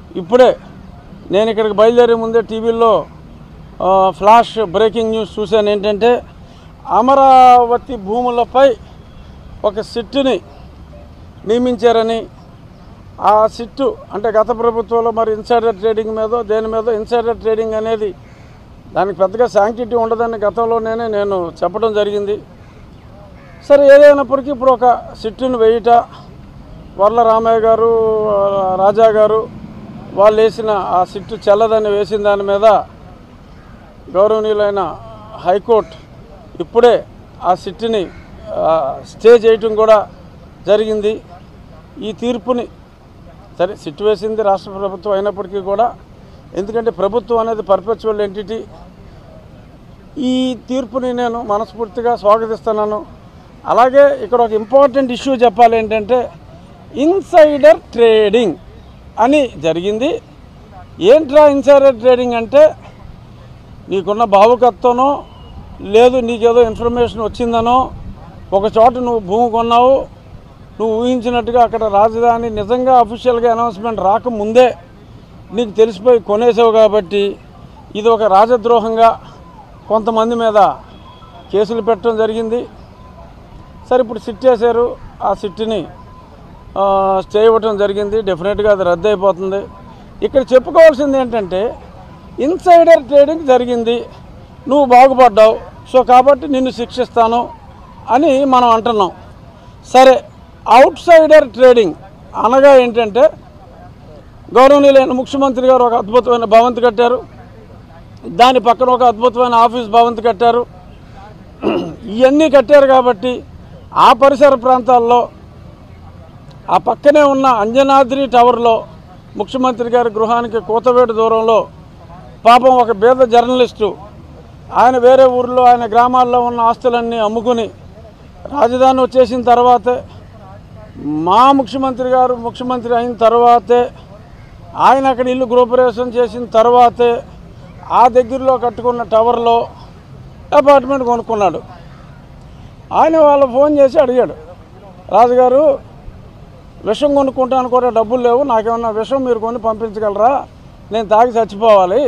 ఇప్పుడే నేను ఇక్కడికి బయలుదేరే ముందే టీవీలో ఆ, ఫ్లాష్ బ్రేకింగ్ న్యూస్ చూశాను ఏంటంటే అమరావతి భూములపై ఒక సిట్టుని నియమించారని ఆ సిట్టు అంటే గత ప్రభుత్వంలో మరి ఇన్సైడర్ ట్రేడింగ్ మీద దేని మీద ఇన్సైడర్ ట్రేడింగ్ అనేది దానికి పెద్దగా శాంక్టిటీ ఉండదని గతంలోనే నేను చెప్పడం జరిగింది సరే ఏదైనప్పటికీ ఇప్పుడు ఒక సిట్టును వేయుట వర్ల రామయ్య గారు ఆ, రాజా గారు వాళ్ళు వేసిన ఆ సిట్టు చెల్లదని వేసిన దాని మీద గౌరవనీయులైన హైకోర్టు ఇప్పుడే ఆ సిట్టుని ఆ, స్టే చేయటం కూడా జరిగింది ఈ తీర్పుని సరే సిట్టు వేసింది రాష్ట్ర ప్రభుత్వం అయినప్పటికీ కూడా ఎందుకంటే ప్రభుత్వం అనేది పర్పెచువల్ ఎంటిటీ ఈ తీర్పుని నేను మనస్ఫూర్తిగా స్వాగతిస్తున్నాను అలాగే ఇక్కడ ఒక ఇంపార్టెంట్ ఇష్యూ చెప్పాలి ఏంటంటే ఇన్సైడర్ ట్రేడింగ్ అని జరిగింది ఏంట్రా ఇన్సైడర్ ట్రేడింగ్ అంటే నీకున్న భావుకత్వనో లేదు నీకేదో ఇన్ఫర్మేషన్ వచ్చిందనో ఒక చోట నువ్వు భూమి కొన్నావు నువ్వు ఊహించినట్టుగా అక్కడ రాజధాని నిజంగా అఫీషియల్గా అనౌన్స్మెంట్ రాకముందే నీకు తెలిసిపోయి కొనేసావు కాబట్టి ఇది ఒక రాజద్రోహంగా కొంతమంది మీద కేసులు పెట్టడం జరిగింది సరే ఇప్పుడు సిట్ చేశారు ఆ సిట్ని ఆ, స్టే ఇవ్వటం జరిగింది డెఫినెట్గా అది రద్దు అయిపోతుంది ఇక్కడ చెప్పుకోవాల్సింది ఏంటంటే ఇన్సైడర్ ట్రేడింగ్ జరిగింది నువ్వు బాగుపడ్డావు సో కాబట్టి నిన్ను శిక్షిస్తాను అని మనం అంటున్నాం సరే అవుట్ సైడర్ ట్రేడింగ్ అనగా ఏంటంటే గౌరవనీయులైన ముఖ్యమంత్రి గారు ఒక అద్భుతమైన భవంతి కట్టారు దాని పక్కన ఒక అద్భుతమైన ఆఫీస్ భవంతి కట్టారు ఇవన్నీ కట్టారు కాబట్టి ఆ పరిసర ప్రాంతాల్లో ఆ పక్కనే ఉన్న అంజనాద్రి టవర్లో ముఖ్యమంత్రి గారి గృహానికి కూతవేటు దూరంలో పాపం ఒక బీద జర్నలిస్టు ఆయన వేరే ఊర్లో ఆయన గ్రామాల్లో ఉన్న ఆస్తులన్నీ అమ్ముకుని రాజధాని వచ్చేసిన తర్వాతే మా ముఖ్యమంత్రి గారు ముఖ్యమంత్రి అయిన తర్వాతే ఆయన అక్కడ ఇల్లు గృహప్రవేశం చేసిన తర్వాతే ఆ దగ్గరలో కట్టుకున్న టవర్లో అపార్ట్మెంట్ కొనుక్కున్నాడు ఆయన వాళ్ళ ఫోన్ చేసి అడిగాడు రాజుగారు విషం కొనుక్కుంటాను కూడా డబ్బులు లేవు నాకేమన్నా విషం మీరు కొని పంపించగలరా నేను తాగి చచ్చిపోవాలి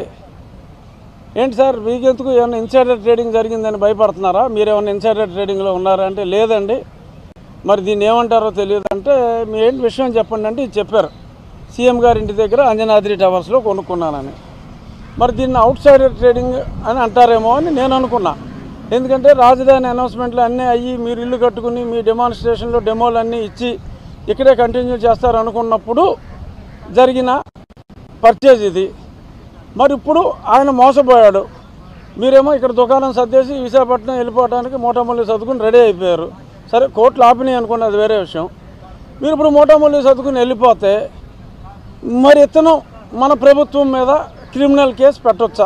ఏంటి సార్ మీకెందుకు ఏమైనా ఇన్సైడర్ ట్రేడింగ్ జరిగిందని భయపడుతున్నారా మీరేమన్నా ఇన్సైడర్ ట్రేడింగ్లో ఉన్నారా అంటే లేదండి మరి దీన్ని ఏమంటారో తెలియదు అంటే మీ ఏంటి విషయం చెప్పండి అంటే ఇది చెప్పారు సీఎం గారి ఇంటి దగ్గర అంజనాద్రి టవర్స్లో కొనుక్కున్నానని మరి దీన్ని అవుట్ సైడర్ ట్రేడింగ్ అని అంటారేమో అని నేను అనుకున్నా ఎందుకంటే రాజధాని అనౌన్స్మెంట్లు అన్నీ అయ్యి మీరు ఇల్లు కట్టుకుని మీ డెమాన్స్ట్రేషన్లో డెమోలు అన్నీ ఇచ్చి ఇక్కడే కంటిన్యూ చేస్తారు అనుకున్నప్పుడు జరిగిన పర్చేజ్ ఇది మరి ఇప్పుడు ఆయన మోసపోయాడు మీరేమో ఇక్కడ దుకాణం సర్దేసి విశాఖపట్నం వెళ్ళిపోవడానికి మూటమల్లి సర్దుకుని రెడీ అయిపోయారు సరే కోర్టులు ఆపినాయి అనుకోండి అది వేరే విషయం మీరు ఇప్పుడు మూటమల్లి సర్దుకుని వెళ్ళిపోతే మరి ఇతను మన ప్రభుత్వం మీద క్రిమినల్ కేసు పెట్టొచ్చా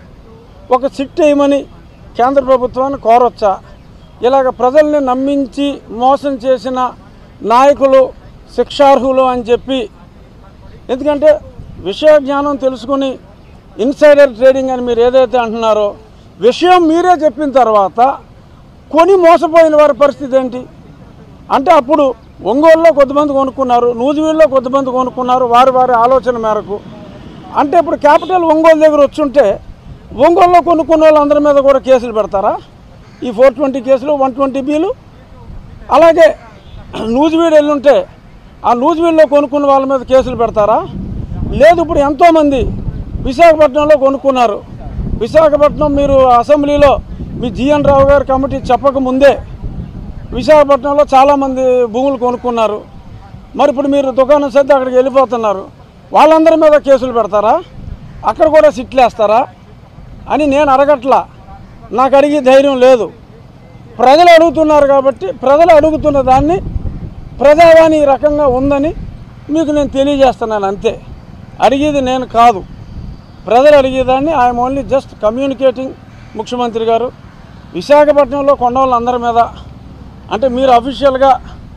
ఒక సిట్ వేయమని కేంద్ర ప్రభుత్వాన్ని కోరొచ్చా ఇలాగ ప్రజల్ని నమ్మించి మోసం చేసిన నాయకులు శిక్షార్హులు అని చెప్పి ఎందుకంటే విషయ జ్ఞానం తెలుసుకుని ఇన్సైడర్ ట్రేడింగ్ అని మీరు ఏదైతే అంటున్నారో విషయం మీరే చెప్పిన తర్వాత కొని మోసపోయిన వారి పరిస్థితి ఏంటి అంటే అప్పుడు ఒంగోలులో కొద్దిమంది కొనుక్కున్నారు నూజివీడులో కొద్దిమంది కొనుక్కున్నారు వారి వారి ఆలోచన మేరకు అంటే ఇప్పుడు క్యాపిటల్ ఒంగోలు దగ్గర వచ్చుంటే ఒంగోలులో కొనుక్కున్న వాళ్ళందరి మీద కూడా కేసులు పెడతారా ఈ ఫోర్ ట్వంటీ కేసులు వన్ ట్వంటీ బీలు అలాగే నూజివీడు వెళ్ళుంటే ఆ నూజివీడులో కొనుక్కున్న వాళ్ళ మీద కేసులు పెడతారా లేదు ఇప్పుడు ఎంతోమంది విశాఖపట్నంలో కొనుక్కున్నారు విశాఖపట్నం మీరు అసెంబ్లీలో మీ జిఎన్ రావు గారి కమిటీ చెప్పక ముందే విశాఖపట్నంలో చాలామంది భూములు కొనుక్కున్నారు మరి ఇప్పుడు మీరు దుకాణం సర్ది అక్కడికి వెళ్ళిపోతున్నారు వాళ్ళందరి మీద కేసులు పెడతారా అక్కడ కూడా సిట్లు వేస్తారా అని నేను అడగట్లా నాకు అడిగే ధైర్యం లేదు ప్రజలు అడుగుతున్నారు కాబట్టి ప్రజలు అడుగుతున్న దాన్ని ప్రజావాణి ఈ రకంగా ఉందని మీకు నేను తెలియజేస్తున్నాను అంతే అడిగేది నేను కాదు ప్రజలు అడిగేదాన్ని ఐఎమ్ ఓన్లీ జస్ట్ కమ్యూనికేటింగ్ ముఖ్యమంత్రి గారు విశాఖపట్నంలో కొండ వాళ్ళందరి మీద అంటే మీరు అఫీషియల్గా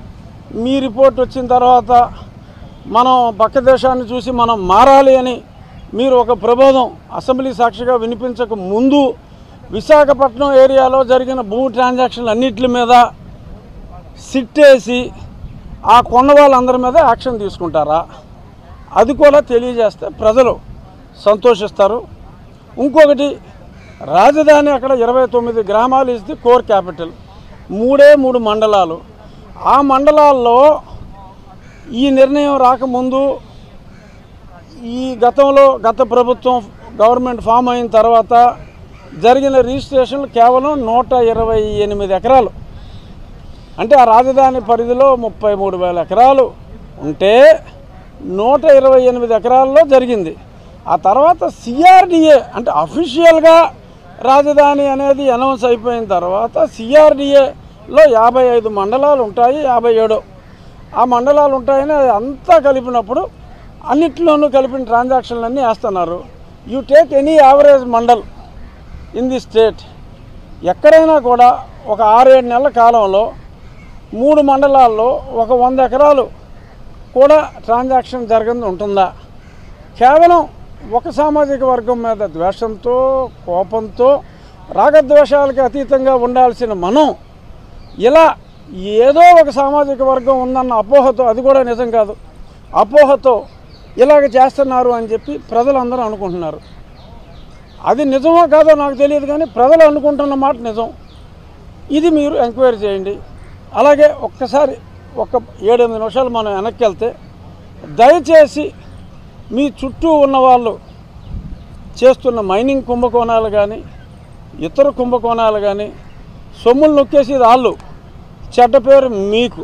మీ రిపోర్ట్ వచ్చిన తర్వాత మనం పక్క దేశాన్ని చూసి మనం మారాలి అని మీరు ఒక ప్రబోధం అసెంబ్లీ సాక్షిగా వినిపించక ముందు విశాఖపట్నం ఏరియాలో జరిగిన భూ ట్రాన్సాక్షన్లు అన్నిటి మీద సిట్టేసి ఆ కొన్న వాళ్ళందరి మీద యాక్షన్ తీసుకుంటారా అది కూడా తెలియజేస్తే ప్రజలు సంతోషిస్తారు ఇంకొకటి రాజధాని అక్కడ ఇరవై తొమ్మిది గ్రామాలు ఇస్ ది కోర్ క్యాపిటల్ మూడే మూడు మండలాలు ఆ మండలాల్లో ఈ నిర్ణయం రాకముందు ఈ గతంలో గత ప్రభుత్వం గవర్నమెంట్ ఫామ్ అయిన తర్వాత జరిగిన రిజిస్ట్రేషన్లు కేవలం నూట ఇరవై ఎనిమిది ఎకరాలు అంటే ఆ రాజధాని పరిధిలో ముప్పై మూడు వేల ఎకరాలు ఉంటే నూట ఇరవై ఎనిమిది ఎకరాల్లో జరిగింది ఆ తర్వాత సిఆర్డిఏ అంటే అఫీషియల్గా రాజధాని అనేది అనౌన్స్ అయిపోయిన తర్వాత సిఆర్డిఏలో యాభై ఐదు మండలాలు ఉంటాయి యాభై ఏడు ఆ మండలాలు ఉంటాయని అది అంతా కలిపినప్పుడు అన్నిట్లోనూ కలిపిన ట్రాన్సాక్షన్లన్నీ వేస్తున్నారు you take any average mandal in the state ఎక్కడైనా కూడా ఒక ఆరేడు నెలల కాలంలో మూడు మండలాల్లో ఒక వంద ఎకరాలు కూడా ట్రాన్సాక్షన్ జరగని ఉంటుందా కేవలం ఒక సామాజిక వర్గం మీద ద్వేషంతో కోపంతో రాగద్వేషాలకి అతీతంగా ఉండాల్సిన మనం ఇలా ఏదో ఒక సామాజిక వర్గం ఉందన్న అపోహతో అది కూడా నిజం కాదు అపోహతో ఇలాగ చేస్తున్నారు అని చెప్పి ప్రజలందరూ అనుకుంటున్నారు అది నిజమో కాదో నాకు తెలియదు కానీ ప్రజలు అనుకుంటున్న మాట నిజం ఇది మీరు ఎంక్వైరీ చేయండి అలాగే ఒక్కసారి ఒక ఏడెనిమిది నిమిషాలు మనం వెనక్కి వెళ్తే దయచేసి మీ చుట్టూ ఉన్న వాళ్ళు చేస్తున్న మైనింగ్ కుంభకోణాలు కానీ ఇతర కుంభకోణాలు కానీ సొమ్ములు నొక్కేసి వాళ్ళు చెడ్డ పేరు మీకు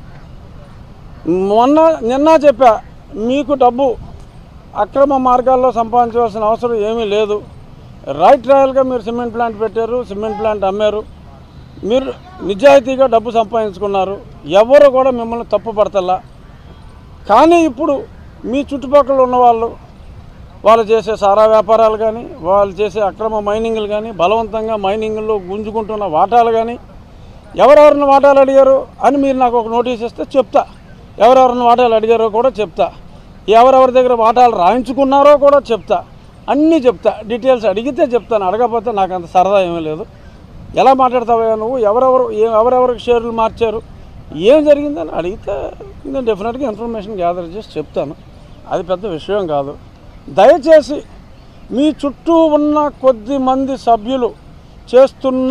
మొన్న నిన్న చెప్పా మీకు డబ్బు అక్రమ మార్గాల్లో సంపాదించవలసిన అవసరం ఏమీ లేదు రైట్ రాయల్గా మీరు సిమెంట్ ప్లాంట్ పెట్టారు సిమెంట్ ప్లాంట్ అమ్మారు మీరు నిజాయితీగా డబ్బు సంపాదించుకున్నారు ఎవరు కూడా మిమ్మల్ని తప్పు పడతల్లా కానీ ఇప్పుడు మీ చుట్టుపక్కల ఉన్న వాళ్ళు వాళ్ళు చేసే సారా వ్యాపారాలు కానీ వాళ్ళు చేసే అక్రమ మైనింగ్లు కానీ బలవంతంగా మైనింగ్లో గుంజుకుంటున్న వాటాలు కానీ ఎవరెవరిని వాటాలు అడిగారు అని మీరు నాకు ఒక నోటీస్ ఇస్తే చెప్తా ఎవరెవరిని వాటాలు అడిగారో కూడా చెప్తా ఎవరెవరి దగ్గర వాటాలు రాయించుకున్నారో కూడా చెప్తా అన్నీ చెప్తా డీటెయిల్స్ అడిగితే చెప్తాను అడగకపోతే నాకు అంత సరదా ఏమీ లేదు ఎలా మాట్లాడతావా నువ్వు ఎవరెవరు ఏ- ఎవరెవరికి షేర్లు మార్చారు ఏం జరిగిందని అడిగితే నేను డెఫినెట్గా ఇన్ఫర్మేషన్ గ్యాదర్ చేసి చెప్తాను అది పెద్ద విషయం కాదు దయచేసి మీ చుట్టూ ఉన్న కొద్ది మంది సభ్యులు చేస్తున్న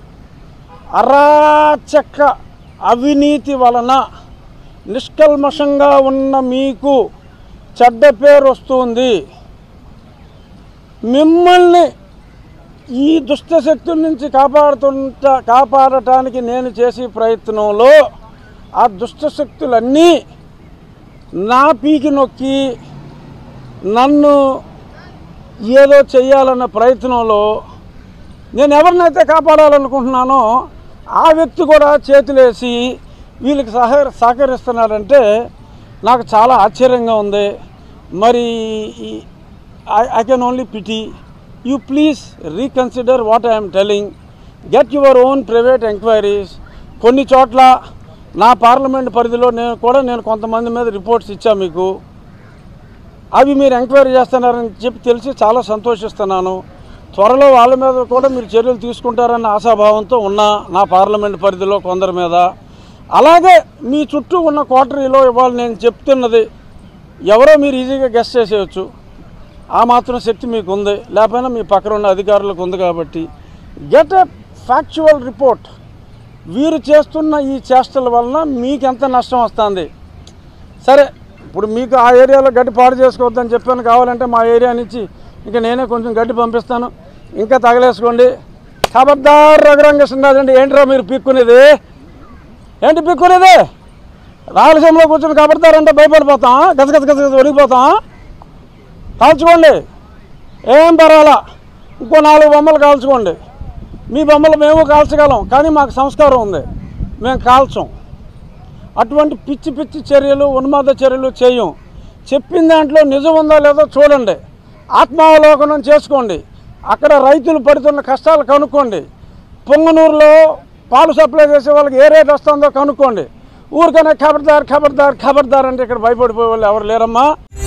అరాచక అవినీతి వలన నిష్కల్మషంగా ఉన్న మీకు చెడ్డ పేరు వస్తుంది మిమ్మల్ని ఈ దుష్ట శక్తుల నుంచి కాపాడుతుంట కాపాడటానికి నేను చేసే ప్రయత్నంలో ఆ దుష్ట శక్తులన్నీ నా పీకి నొక్కి నన్ను ఏదో చెయ్యాలన్న ప్రయత్నంలో నేను ఎవరినైతే కాపాడాలనుకుంటున్నానో ఆ వ్యక్తి కూడా చేతులేసి వీళ్ళకి సహ సహకరిస్తున్నారంటే నాకు చాలా ఆశ్చర్యంగా ఉంది మరి I can only pity you please reconsider what I'm telling get your own private enquiries కొన్ని చోట్ల నా పార్లమెంట్ పరిధిలో నేను కూడా నేను కొంతమంది మీద రిపోర్ట్స్ ఇచ్చా మీకు అవి మీరు ఎంక్వైరీ చేస్తున్నారని చెప్పి తెలిసి చాలా సంతోషిస్తున్నాను త్వరలో వాళ్ళ మీద కూడా మీరు చర్యలు తీసుకుంటారన్న ఆశాభావంతో ఉన్నా నా పార్లమెంట్ పరిధిలో కొందరి మీద అలాగే మీ చుట్టూ ఉన్న కోటరీలో ఇవాళ నేను చెప్తున్నది ఎవరో మీరు ఈజీగా గెస్ట్ చేసేయచ్చు ఆ మాత్రం శక్తి మీకు ఉంది లేకపోయినా మీ పక్కన ఉన్న అధికారులకు ఉంది కాబట్టి గెట్ ఎ ఫ్యాక్చువల్ రిపోర్ట్ వీరు చేస్తున్న ఈ చేష్టల వలన మీకు ఎంత నష్టం వస్తుంది సరే ఇప్పుడు మీకు ఆ ఏరియాలో గడ్డి పాడు చేసుకోవద్దని చెప్పాను కావాలంటే మా ఏరియా నుంచి ఇంకా నేనే కొంచెం గడ్డి పంపిస్తాను ఇంకా తగలేసుకోండి ఖబర్దార్ రఘురంగేశ్వరరాజు అండి ఏంట్రా మీరు పిక్కునేది ఏంటి పిక్కునేది రాయలసీమలో కూర్చొని ఖబర్దారంటే భయపడిపోతాం గజగజ గజగజ ఒడిగిపోతాం కాల్చుకోండి ఏం పర్వాలా ఇంకో నాలుగు బొమ్మలు కాల్చుకోండి మీ బొమ్మలు మేము కాల్చగలం కానీ మాకు సంస్కారం ఉంది మేము కాల్చం అటువంటి పిచ్చి పిచ్చి చర్యలు ఉన్మాద చర్యలు చేయం చెప్పిన దాంట్లో నిజం ఉందో లేదో చూడండి ఆత్మావలోకనం చేసుకోండి అక్కడ రైతులు పడుతున్న కష్టాలు కనుక్కోండి పొంగనూరులో పాలు సప్లై చేసే వాళ్ళకి ఏ రేట్ వస్తుందో కనుక్కోండి ఊరికనే ఖబర్దార్ ఖబర్దార్ ఖబర్దార్ అంటే ఇక్కడ భయపడిపోయే వాళ్ళు ఎవరు లేరమ్మా